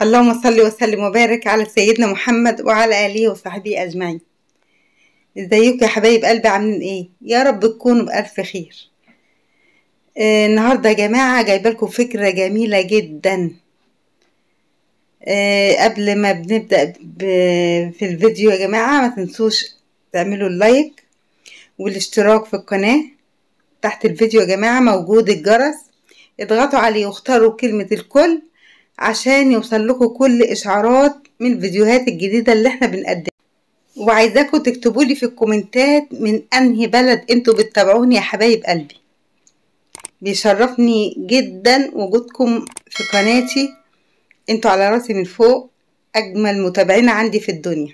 اللهم صل وسلم وبارك على سيدنا محمد وعلى آله وصحبه أجمعين ازيكم يا حبايب قلبي عاملين ايه يا رب تكونوا بألف خير آه النهارده يا جماعة جايبه لكم فكرة جميلة جدا آه قبل ما بنبدأ ب- في الفيديو يا جماعة ما تنسوش تعملوا اللايك والاشتراك في القناة تحت الفيديو يا جماعة موجود الجرس اضغطوا عليه واختاروا كلمة الكل عشان يوصل لكم كل اشعارات من الفيديوهات الجديدة اللي احنا بنقدمها وعايزاكم تكتبوا لي في الكومنتات من انهي بلد انتوا بتتابعوني يا حبايب قلبي بيشرفني جدا وجودكم في قناتي انتوا على راسي من فوق اجمل متابعين عندي في الدنيا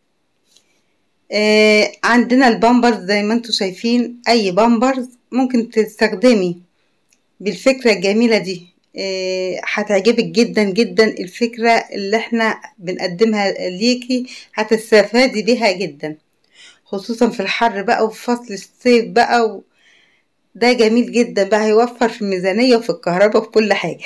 آه عندنا البامبرز زي ما انتوا شايفين اي بامبرز ممكن تستخدمي بالفكرة الجميلة دي آه، هتعجبك جدا جدا الفكرة اللي احنا بنقدمها ليكي هتستفادي بيها جدا خصوصا في الحر بقى وفي فصل الصيف بقى و... ده جميل جدا بقى هيوفر في الميزانية وفي الكهرباء وفي كل حاجة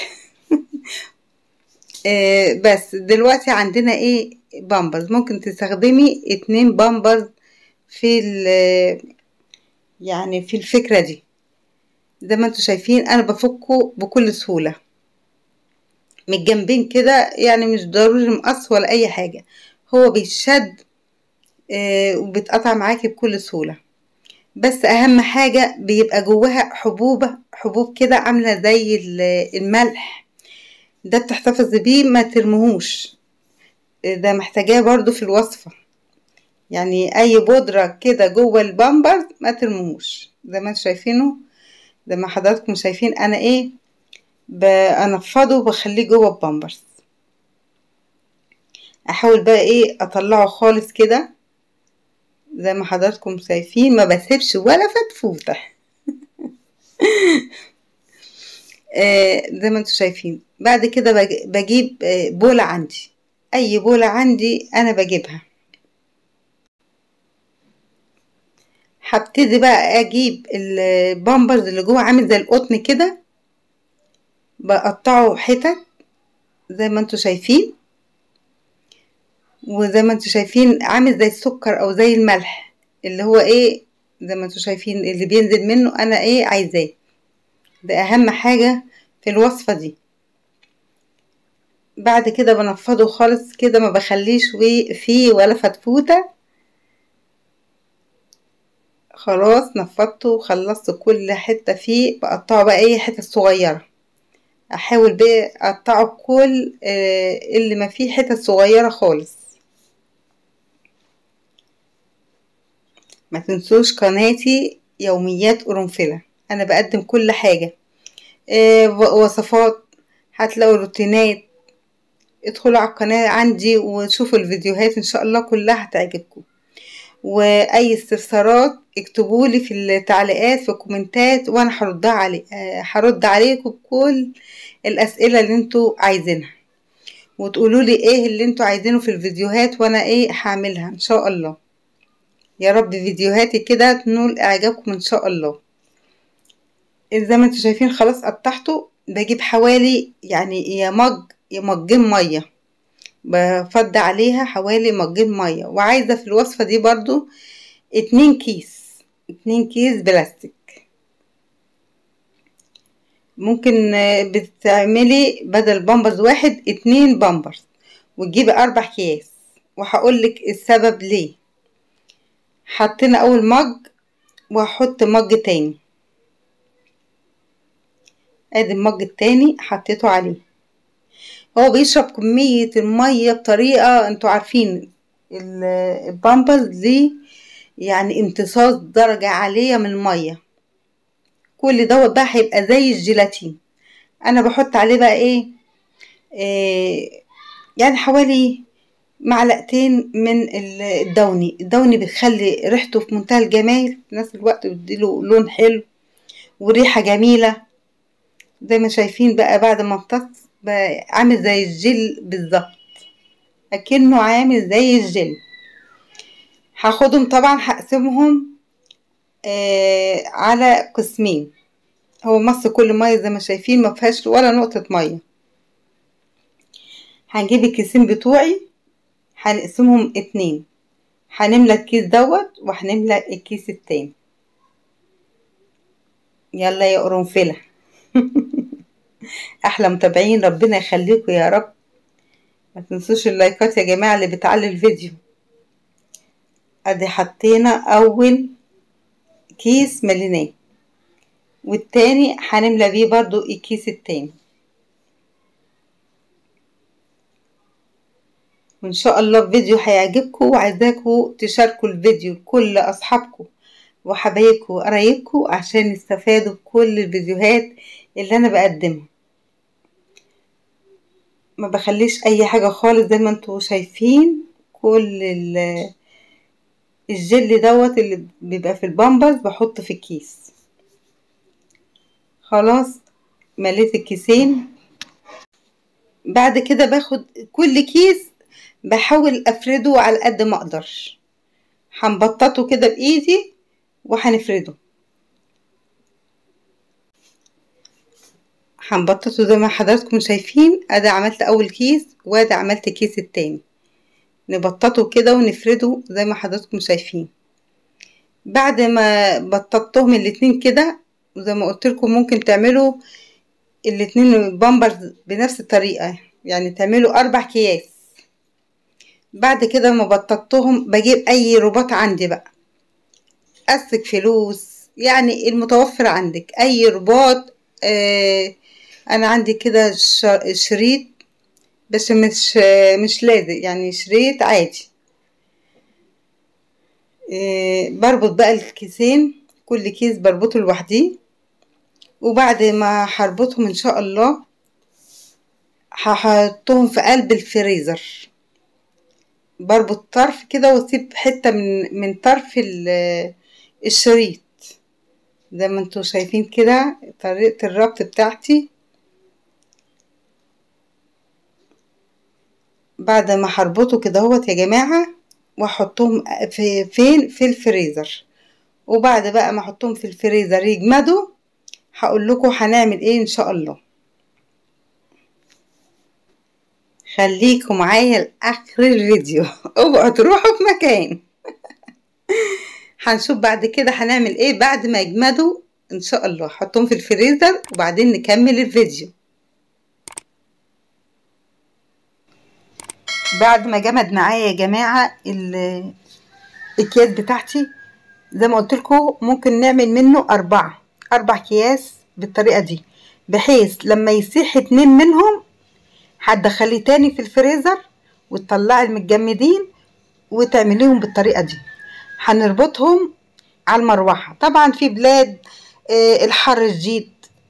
آه، بس دلوقتي عندنا ايه بامبرز ممكن تستخدمي اتنين بامبرز في ال يعني في الفكرة دي زي ما انتوا شايفين انا بفكه بكل سهولة من الجنبين كده يعني مش ضروري مقص ولا اي حاجة هو بيشد آه، وبيتقطع معاكي بكل سهولة بس اهم حاجة بيبقى جواها حبوبة حبوب كده عاملة زي ال- الملح ده بتحتفظي بيه ما ترموهوش آه، ده محتاجاه برضو في الوصفة يعني اي بودرة كده جوه البامبرز ما ترموهوش زي ما انتوا شايفينه زي ما حضراتكم شايفين انا ايه بنفضه وبخليه جوه البامبرز احاول بقى ايه اطلعه خالص كده زي ما حضراتكم شايفين ما بسيبش ولا فتفوته آه زي ما انتوا شايفين بعد كده بج- بجيب آه، بولة عندي اي بولة عندي انا بجيبها هبتدي بقى اجيب البامبرز اللي جوه عامل زي القطن كده بقطعه حتت زي ما انتوا شايفين وزي ما انتوا شايفين عامل زي السكر او زي الملح اللي هو ايه زي ما انتوا شايفين اللي بينزل منه انا ايه عايزاه ده اهم حاجة في الوصفة دي بعد كده بنفضه خالص كده ما بخليش وي- فيه ولا فتفوتة خلاص نفضته وخلصت كل حتة فيه بقطعه بقى ايه حتت صغيرة احاول بقى اقطعه كل آه، اللي ما فيه حتت صغيرة خالص ما تنسوش قناتي يوميات قرنفلة انا بقدم كل حاجة آه، و- وصفات هتلاقوا روتينات ادخلوا على القناة عندي وشوفوا الفيديوهات ان شاء الله كلها هتعجبكم واي استفسارات اكتبولي في التعليقات في الكومنتات وانا هردها علي آه، هرد عليكم بكل الاسئله اللي انتوا عايزينها وتقولوا لي ايه اللي انتوا عايزينه في الفيديوهات وانا ايه هعملها ان شاء الله يا رب فيديوهاتي كده تنول اعجابكم ان شاء الله زي ما انتوا شايفين خلاص قطعته بجيب حوالي يعني يا مج يا مجين ميه بفضي عليها حوالي مجين ميه وعايزه في الوصفه دي برضو اتنين كيس اتنين كيس بلاستيك ممكن آه، بتعملي بدل بامبرز واحد اتنين بامبرز وتجيبي اربع اكياس وهقولك السبب ليه حطينا اول مج وهحط مج تاني ادي المج التاني حطيته عليه هو بيشرب كمية المية بطريقة انتوا عارفين ال- البامبرز دي يعني امتصاص درجة عالية من المية كل دوت بقى هيبقى زي الجيلاتين انا بحط عليه بقى ايه, إيه يعني حوالي معلقتين من ال- الدوني الدوني بيخلي ريحته في منتهى الجمال في نفس الوقت بيديله لون حلو وريحة جميلة زي ما شايفين بقى بعد ما امتص بقى عامل زي الجل بالظبط اكنه عامل زي الجل هاخدهم طبعا هقسمهم آه على قسمين هو مص كل ميه زي ما شايفين ما فيهاش ولا نقطه ميه هنجيب الكيسين بتوعي هنقسمهم اتنين هنملى الكيس دوت وهنملى الكيس التاني يلا يا قرنفلة احلى متابعين ربنا يخليكم يا رب ما تنسوش اللايكات يا جماعة اللي بتعلي الفيديو ادي حطينا اول كيس مليناه والتاني هنملى بيه برضو الكيس التاني وان شاء الله الفيديو هيعجبكم وعايزاكم تشاركوا الفيديو لكل اصحابكم وحبايبكم وقرايبكم عشان يستفادوا بكل الفيديوهات اللي انا بقدمها ما بخليش اي حاجه خالص زي ما انتوا شايفين كل الجل دوت اللي بيبقى في البامبرز بحطه في الكيس خلاص مليت الكيسين بعد كده باخد كل كيس بحاول افرده على قد ما اقدر هنبططه كده بايدي وهنفرده هنبططه زي ما حضراتكم شايفين ادي عملت اول كيس وادي عملت الكيس التاني نبططه كده ونفرده زي ما حضراتكم شايفين بعد ما بططتهم الاتنين كده وزي ما قلت لكم ممكن تعملوا الاتنين بامبرز بنفس الطريقة يعني تعملوا اربع اكياس بعد كده ما بططتهم بجيب اي رباط عندي بقى اسك فلوس يعني المتوفر عندك اي رباط آه انا عندي كده شريط بس مش آه مش لازق يعني شريط عادي آه بربط بقى الكيسين كل كيس بربطه لوحديه وبعد ما هربطهم ان شاء الله هحطهم في قلب الفريزر بربط طرف كده واسيب حته من من طرف الشريط زي ما انتوا شايفين كده طريقه الربط بتاعتي بعد ما هربطه كده اهوت يا جماعه واحطهم في فين في الفريزر وبعد بقى ما احطهم في الفريزر يجمدوا هقول لكم هنعمل ايه ان شاء الله خليكم معايا لاخر الفيديو اوعوا تروحوا في مكان هنشوف بعد كده هنعمل ايه بعد ما يجمدوا ان شاء الله حطهم في الفريزر وبعدين نكمل الفيديو بعد ما جمد معايا يا جماعه الاكياس بتاعتي زي ما قلت لكم ممكن نعمل منه أربعة أربع أكياس بالطريقة دي بحيث لما يسيح اتنين منهم هتدخليه تاني في الفريزر وتطلعي المتجمدين وتعمليهم بالطريقة دي هنربطهم على المروحة طبعا في بلاد آه الحر شديد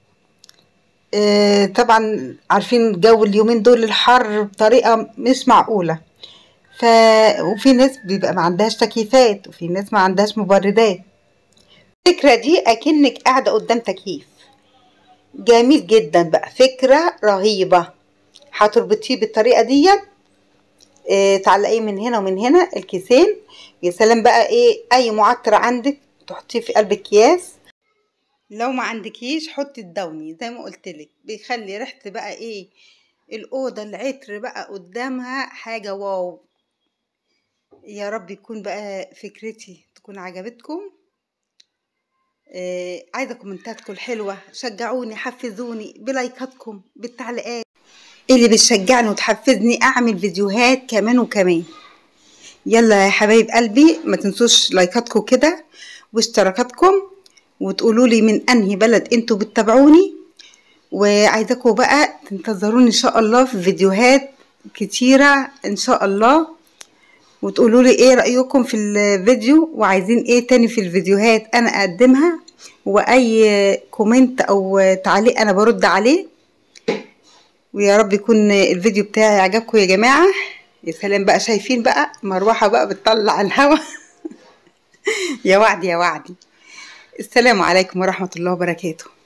آه طبعا عارفين جو اليومين دول الحر بطريقة مش معقولة ف... وفي ناس بيبقى ما عندهاش تكييفات وفي ناس ما عندهاش مبردات الفكرة دي أكنك قاعدة قدام تكييف جميل جدا بقى فكرة رهيبة هتربطيه بالطريقة دي اه تعلقيه من هنا ومن هنا الكيسين يا سلام بقى ايه اي معطر عندك تحطيه في قلب الكياس لو ما عندكيش حطي الدوني زي ما قلتلك بيخلي ريحة بقى ايه الأوضة العطر بقى قدامها حاجة واو يا رب يكون بقى فكرتي تكون عجبتكم آه عايزة كومنتاتكم الحلوة شجعوني حفزوني بلايكاتكم بالتعليقات اللي بتشجعني وتحفزني اعمل فيديوهات كمان وكمان يلا يا حبايب قلبي ما تنسوش لايكاتكم كده واشتراكاتكم وتقولوا لي من انهي بلد انتوا بتتابعوني وعايزاكم بقى تنتظروني ان شاء الله في فيديوهات كتيرة ان شاء الله وتقولوا لي ايه رأيكم في الفيديو وعايزين ايه تاني في الفيديوهات انا اقدمها واي كومنت او تعليق انا برد عليه ويا رب يكون الفيديو بتاعي عجبكم يا جماعة يا سلام بقى شايفين بقى مروحة بقى بتطلع الهوا يا وعدي يا وعدي السلام عليكم ورحمة الله وبركاته